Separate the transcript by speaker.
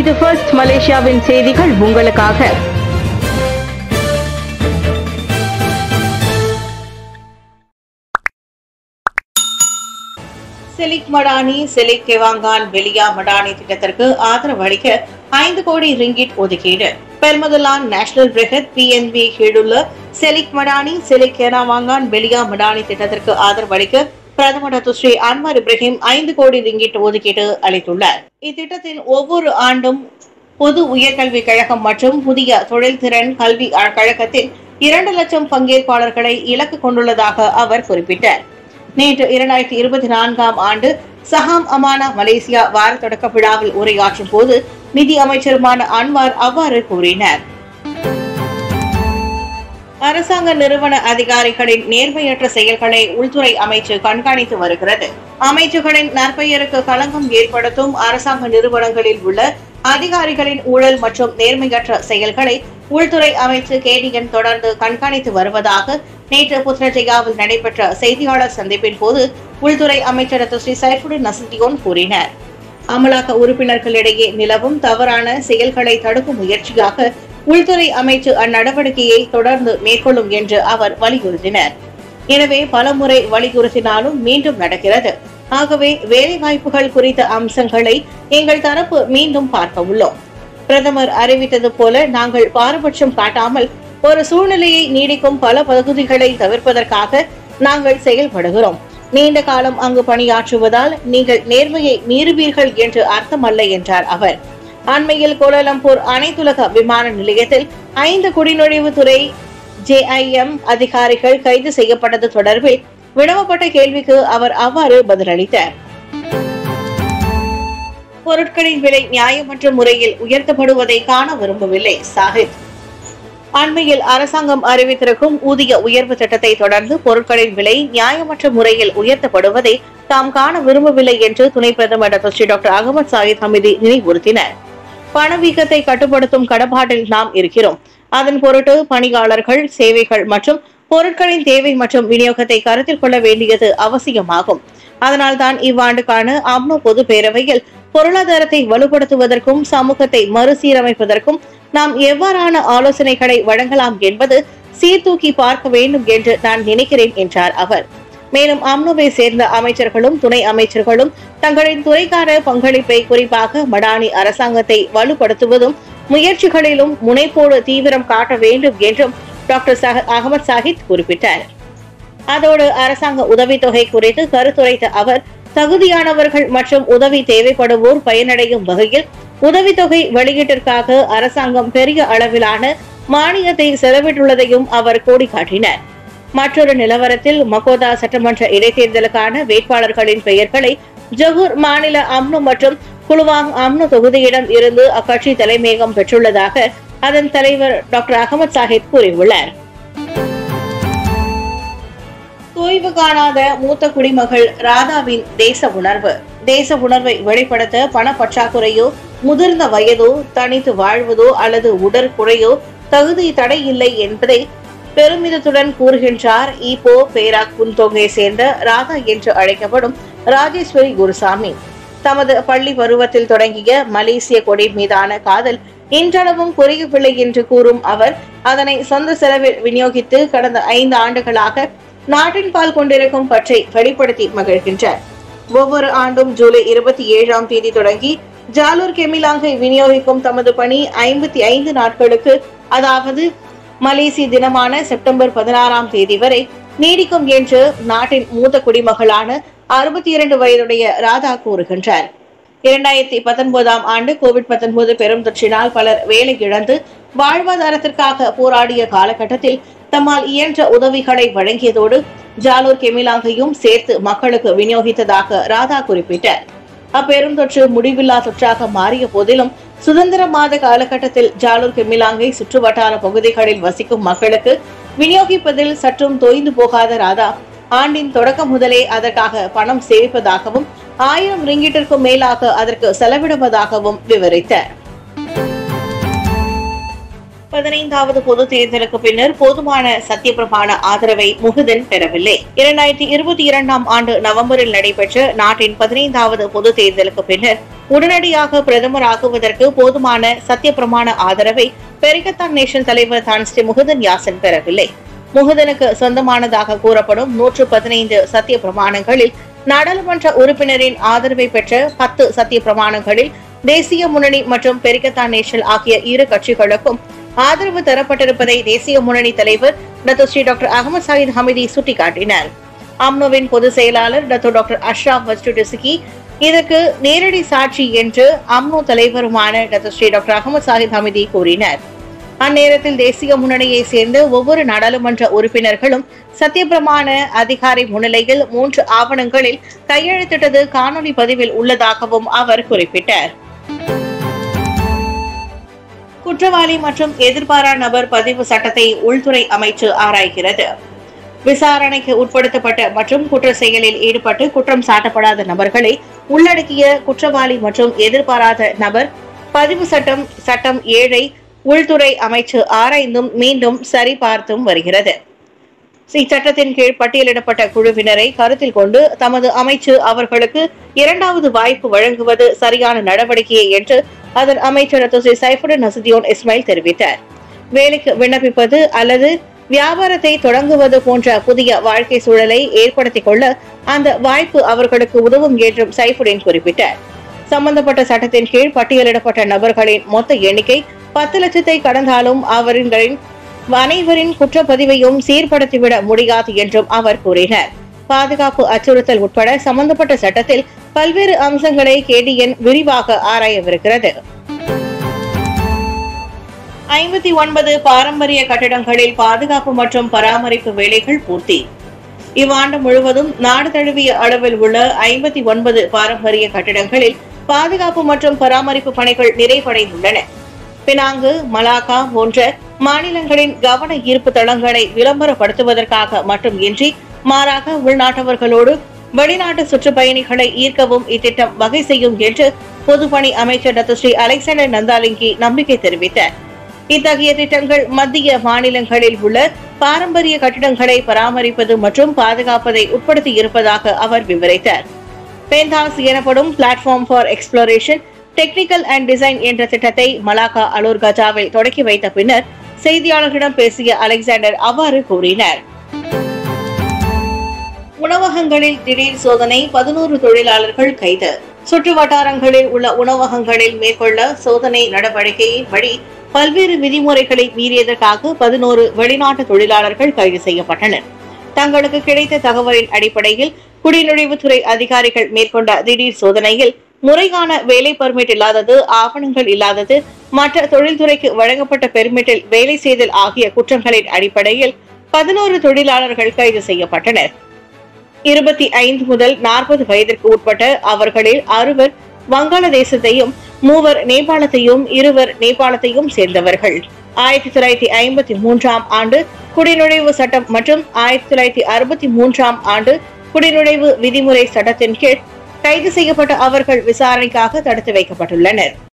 Speaker 1: இது ஃபர்ஸ்ட் மலேசியாவின் செய்திகள் உங்களுக்காக
Speaker 2: சிலிக் மடானி சிலிக் கெவாங்கான் பெலியா மடானி திட்டத்திற்கு ஆதரவு அளிக்க ஐந்து கோடி ரிங்கிட் ஒதுக்கீடு பெர்மதுலான் நேஷனல் பிரிகத் பிஎன்பி கீழுள்ள செலிக் மடானி செலிக் கெனாவாங்கான் பெலியா மடானி திட்டத்திற்கு ஆதரவு அளிக்க பிரதமர் டாக்டர் ஸ்ரீ அன்வர் இப்ராஹிம் ஐந்து கோடி ரிங்கிட் ஒதுக்கீடு அளித்துள்ளார் இத்திட்டத்தின் ஒவ்வொரு ஆண்டும் பொது உயர்கல்விக் கழகம் மற்றும் புதிய தொழில்திறன் கல்வி கழகத்தின் இரண்டு லட்சம் பங்கேற்பாளர்களை இலக்கு கொண்டுள்ளதாக அவர் குறிப்பிட்டார் நேற்று இரண்டாயிரத்தி இருபத்தி நான்காம் ஆண்டு சஹாம் அமானா மலேசியா வார தொடக்க விழாவில் உரையாற்றும் போது நிதி அமைச்சருமான அன்வார் அவ்வாறு கூறினார் அரசாங்க நிறுவன அதிகாரிகளின் நேர்மையற்ற செயல்களை உள்துறை அமைச்சு கண்காணித்து வருகிறது அமைச்சுகளின் நற்பெயருக்கு களங்கம் ஏற்படுத்தும் அரசாங்க நிறுவனங்களில் உள்ள அதிகாரிகளின் ஊழல் மற்றும் நேர்மையற்ற செயல்களை உள்துறை அமைச்சு கேடிஎன் தொடர்ந்து கண்காணித்து வருவதாக நேற்று புத்ரஜயாவில் நடைபெற்ற செய்தியாளர் சந்திப்பின் போது உள்துறை அமைச்சர் டாக்டர் ஸ்ரீ சைஃபுடின் நசித்தியோன் கூறினார் அமலாக்க உறுப்பினர்களிடையே நிலவும் தவறான செயல்களை தடுக்கும் முயற்சியாக உள்துறை அமைச்சு அந்நடவடிக்கையை தொடர்ந்து மேற்கொள்ளும் என்று அவர் வலியுறுத்தினர் எனவே பலமுறை வலியுறுத்தினாலும் மீண்டும் நடக்கிறது ஆகவே வேலை வாய்ப்புகள் குறித்த அம்சங்களை எங்கள் தரப்பு மீண்டும் பார்க்க உள்ளோம் பிரதமர் அறிவித்தது போல நாங்கள் பாரபட்சம் காட்டாமல் ஒரு சூழ்நிலையை நீடிக்கும் பல பகுதிகளை தவிர்ப்பதற்காக நாங்கள் செயல்படுகிறோம் நீண்ட காலம் அங்கு பணியாற்றுவதால் நீங்கள் நேர்மையை மீறுவீர்கள் என்று அர்த்தமல்ல என்றார் அவர் அண்மையில் கோலாலம்பூர் அனைத்துலக விமான நிலையத்தில் ஐந்து குடிநுழைவு துறை ஜேஐஎம் அதிகாரிகள் கைது செய்யப்பட்டது தொடர்பில் வினவப்பட்ட கேள்விக்கு அவர் அவ்வாறு பதிலளித்தார் பொருட்களின் விலை நியாயமற்ற முறையில் உயர்த்தப்படுவதை காண விரும்பவில்லை சாஹித் அண்மையில் அரசாங்கம் அறிவித்திருக்கும் ஊதிய உயர்வு திட்டத்தை தொடர்ந்து பொருட்களின் விலை நியாயமற்ற முறையில் உயர்த்தப்படுவதை தாம் காண விரும்பவில்லை என்று துணை பிரதமர் doctor Seri doctor Ahmad Zahid Hamidi நினைவுறுத்தினர் பணவீக்கத்தை கட்டுப்படுத்தும் கடப்பாட்டில் நாம் இருக்கிறோம் அதன் பொருட்டு பணியாளர்கள் சேவைகள் மற்றும் பொருட்களின் தேவை மற்றும் விநியோகத்தை கருத்தில் கொள்ள வேண்டியது அவசியமாகும் அதனால்தான் இவ்வாண்டுக்கான அம்னோ பொது பேரவையில் பொருளாதாரத்தை வலுப்படுத்துவதற்கும் சமூகத்தை மறுசீரமைப்பதற்கும் நாம் எவ்வாறான ஆலோசனைகளை வழங்கலாம் என்பது சீர்தூக்கி பார்க்க வேண்டும் என்று நான் நினைக்கிறேன் என்றார் அவர் மேலும் அம்னோவை சேர்ந்த அமைச்சர்களும் துணை அமைச்சர்களும் தங்களின் துறைக்கான பங்களிப்பை குறிப்பாக மடானி அரசாங்கத்தை வலுப்படுத்துவதும் முயற்சிகளிலும் முனைப்போடு தீவிரம் காட்ட வேண்டும் என்றும் டாக்டர் சஹ அகமது சாஹித் குறிப்பிட்டார் அதோடு அரசாங்க உதவித்தொகை குறித்து கருத்துரைத்த அவர் தகுதியானவர்கள் மற்றும் உதவி தேவைப்படுவோர் பயனடையும் வகையில் உதவித்தொகை வெளியீட்டிற்காக அரசாங்கம் பெரிய அளவிலான மானியத்தை செலவிட்டுள்ளதையும் அவர் கோடி காட்டினார் மற்றொரு நிலவரத்தில் மகோதா சட்டமன்ற இடைத்தேர்தலுக்கான வேட்பாளர்களின் பெயர்களை ஜொகூர் மாநில அம்னு மற்றும் குலுவாங் அம்னு தொகுதியிடம் இருந்து அக்கட்சி தலைமையகம் பெற்றுள்ளதாக அதன் தலைவர் டாக்டர் அகமது சாஹிப் கூறியுள்ளார் தோய்வு காணாத மூத்த குடிமகள் ராதாவின் தேச உணர்வு தேச உணர்வை வெளிப்படுத்த பண பற்றாக்குறையோ முதிர்ந்த வயதோ தனித்து வாழ்வதோ அல்லது உடற்குறையோ தகுதி தடை இல்லை என்பதை பெருமிதத்துடன் கூறுகின்றார் ஈப்போ பேராக் குந்தோங்கை சேர்ந்த ராதா என்று அழைக்கப்படும் ராஜேஸ்வரி குருசாமி தமது பள்ளி பருவத்தில் தொடங்கிய மலேசிய கொடி மீதான காதல் இன்றளவும் குறையவில்லை என்று கூறும் அவர் அதனை சொந்த செலவில் விநியோகித்து கடந்த ஐந்து ஆண்டுகளாக நாட்டின் பால் கொண்டிருக்கும் பற்றை வெளிப்படுத்தி மகிழ்கின்றார் ஒவ்வொரு ஆண்டும் ஜூலை இருபத்தி ஏழாம் தேதி தொடங்கி ஜாலூர் கெமிலாங்கை விநியோகிக்கும் தமது பணி ஐம்பத்தி ஐந்து நாட்களுக்கு அதாவது மலேசிய தினமான செப்டம்பர் பதினாறாம் தேதி வரை நீடிக்கும் என்று நாட்டின் மூத்த குடிமகளான அறுபத்தி இரண்டு வயதுடைய ராதா கூறுகின்றார் இரண்டாயிரத்தி பத்தொன்பதாம் ஆண்டு கோவிட் பத்தொன்பது பெரும் தொற்றினால் பலர் வேலை இழந்து வாழ்வாதாரத்திற்காக போராடிய காலகட்டத்தில் தம்மால் இயன்ற உதவிகளை வழங்கியதோடு ஜாலூர் கெமிலாங்கையும் சேர்த்து மக்களுக்கு விநியோகித்ததாக ராதா குறிப்பிட்டார் அப்பெரும் தொற்று முடிவில்லா தொற்றாக மாறிய போதிலும் சுதந்திர மாத காலகட்டத்தில் ஜாலூர் கெமிலாங்கை சுற்றுவட்டார பகுதிகளில் வசிக்கும் மக்களுக்கு விநியோகிப்பதில் சற்றும் தொய்ந்து போகாத ராதா ஆண்டின் தொடக்கம் முதலே அதற்காக பணம் சேமிப்பதாகவும் ஆயிரம் ரிங்கிட்டிற்கும் மேலாக அதற்கு செலவிடுவதாகவும் விவரித்தார் பதினைந்தாவது பொது தேர்தலுக்கு பின்னர் போதுமான சத்தியப்பிரமாண ஆதரவை முகுதன் பெறவில்லை இரண்டாயிரத்தி இருபத்தி இரண்டாம் ஆண்டு நவம்பரில் நடைபெற்ற நாட்டின் பதினைந்தாவது பொது தேர்தலுக்கு பின்னர் உடனடியாக பிரதமர் ஆகுவதற்கு போதுமான சத்தியப்பிரமாண ஆதரவை பெரிகத்தான் நேஷன் தலைவர் தான் ஸ்ரீ முகுதன் யாசன் பெறவில்லை முகுதனுக்கு சொந்தமானதாக கூறப்படும் நூற்று பதினைந்து சத்திய பிரமாணங்களில் நாடாளுமன்ற உறுப்பினரின் ஆதரவை பெற்ற பத்து சத்திய பிரமாணங்களில் தேசிய முன்னணி மற்றும் பெரிகத்தான் நேஷனல் ஆகிய இரு கட்சிகளுக்கும் ஆதரவு தரப்பட்டிருப்பதை தேசிய முன்னணி தலைவர் doctor Seri doctor Ahmad Zahid Hamidi சுட்டிக்காட்டினார் அம்னோவின் பொதுச் செயலாளர் டாக்டர் டாக்டர் அஷ்ராப் வஸ்டுடிசுகி இதற்கு நேரடி சாட்சி என்று அம்னோ தலைவருமான doctor Seri doctor Ahmad Zahid Hamidi கூறினார் அந்நேரத்தில் தேசிய முன்னணியை சேர்ந்த ஒவ்வொரு நாடாளுமன்ற உறுப்பினர்களும் சத்தியப்பிரமாண அதிகாரி முன்னிலையில் மூன்று ஆவணங்களில் கையெழுத்திட்டது காணொலி பதிவில் உள்ளதாகவும் அவர் குறிப்பிட்டார் குற்றவாளி மற்றும் எதிர்பாரா நபர் பதிவு சட்டத்தை உள்துறை அமைச்சு ஆராய்கிறது விசாரணைக்கு உட்படுத்தப்பட்ட மற்றும் குற்ற செயலில் ஈடுபட்டு குற்றம் சாட்டப்படாத நபர்களை உள்ளடக்கிய குற்றவாளி மற்றும் எதிர்பாராத நபர் பதிவு சட்டம் சட்டம் ஏழை உள்துறை அமைச்சு ஆராய்ந்தும் மீண்டும் சரிபார்த்தும் வருகிறது இச்சட்டத்தின் கீழ் பட்டியலிடப்பட்ட குழுவினரை கருத்தில் கொண்டு தமது அமைச்சு அவர்களுக்கு இரண்டாவது வாய்ப்பு வழங்குவது சரியான நடவடிக்கையே என்று அதன் அமைச்சர் துசி சைஃபுடன் நசுதியோன் இஸ்மாயில் தெரிவித்தார் வேலைக்கு விண்ணப்பிப்பது அல்லது வியாபாரத்தை தொடங்குவது போன்ற புதிய வாழ்க்கை சூழலை ஏற்படுத்திக் கொள்ள அந்த வாய்ப்பு அவர்களுக்கு உதவும் என்றும் சைஃபுடன் குறிப்பிட்டார் சம்பந்தப்பட்ட சட்டத்தின் கீழ் பட்டியலிடப்பட்ட நபர்களின் மொத்த எண்ணிக்கை பத்து லட்சத்தை கடந்தாலும் அவர்களின் அனைவரின் குற்றப்பதிவையும் சீர்படுத்திவிட முடியாது என்றும் அவர் கூறினார் பாதுகாப்பு அச்சுறுத்தல் உட்பட சம்பந்தப்பட்ட சட்டத்தில் பல்வேறு அம்சங்களை கேடிஎன் விரிவாக ஆராயவிருக்கிறது ஐம்பத்தி ஒன்பது பாரம்பரிய கட்டடங்களில் பாதுகாப்பு மற்றும் பராமரிப்பு வேலைகள் பூர்த்தி இவ்வாண்டு முழுவதும் நாடு தழுவிய அளவில் உள்ள ஐம்பத்தி ஒன்பது பாரம்பரிய கட்டிடங்களில் பாதுகாப்பு மற்றும் பராமரிப்பு பணிகள் நிறைவடைந்துள்ளன பினாங்கு மலாக்கா போன்ற மாநிலங்களின் கவன ஈர்ப்பு தளங்களை விளம்பரப்படுத்துவதற்காக மட்டுமின்றி மாறாக உள்நாட்டவர்களோடு வெளிநாட்டு சுற்றுப்பயணிகளை ஈர்க்கவும் இத்திட்டம் வகை செய்யும் என்று பொதுப்பணி அமைச்சர் டாக்டர் ஸ்ரீ அலெக்சாண்டர் நந்தாலிங்கி நம்பிக்கை தெரிவித்தார் இத்தகைய திட்டங்கள் மத்திய மாநிலங்களில் உள்ள பாரம்பரிய கட்டிடங்களை பராமரிப்பது மற்றும் பாதுகாப்பதை உட்படுத்தி இருப்பதாக அவர் விவரித்தார் பேந்தாஸ் எனப்படும் platform for exploration technical and design என்ற திட்டத்தை மலாக்கா அலூர் கஜாவில் தொடக்கி வைத்த பின்னர் செய்தியாளர்களிடம் பேசிய அலெக்சாண்டர் அவ்வாறு கூறினார் உணவகங்களில் திடீர் சோதனை பதினோரு தொழிலாளர்கள் கைது சுற்று வட்டாரங்களில் உள்ள உணவகங்களில் மேற்கொள்ள சோதனை நடவடிக்கையின் வழி பல்வேறு விதிமுறைகளை மீறியதற்காக பதினோரு வெளிநாட்டு தொழிலாளர்கள் கைது செய்யப்பட்டனர் தங்களுக்கு கிடைத்த தகவலின் அடிப்படையில் குடிநுழைவுத்துறை அதிகாரிகள் மேற்கொண்ட திடீர் சோதனையில் முறையான வேலை பர்மிட் இல்லாதது ஆவணங்கள் இல்லாதது மற்ற தொழில்துறைக்கு வழங்கப்பட்ட பெர்மிட்டில் வேலை செய்தல் ஆகிய குற்றங்களின் அடிப்படையில் பதினோரு தொழிலாளர்கள் கைது செய்யப்பட்டனர் இருபத்தி ஐந்து முதல் நாற்பது வயதிற்கு உட்பட்ட அவர்களில் அறுவர் வங்காளதேசத்தையும் மூவர் நேபாளத்தையும் இருவர் நேபாளத்தையும் சேர்ந்தவர்கள் ஆயிரத்தி தொள்ளாயிரத்தி ஐம்பத்தி மூன்றாம் ஆண்டு குடிநுழைவு சட்டம் மற்றும் ஆயிரத்தி தொள்ளாயிரத்தி அறுபத்தி மூன்றாம் ஆண்டு குடிநுழைவு விதிமுறை சட்டத்தின் கீழ் கைது செய்யப்பட்ட அவர்கள் விசாரணைக்காக தடுத்து வைக்கப்பட்டுள்ளனர்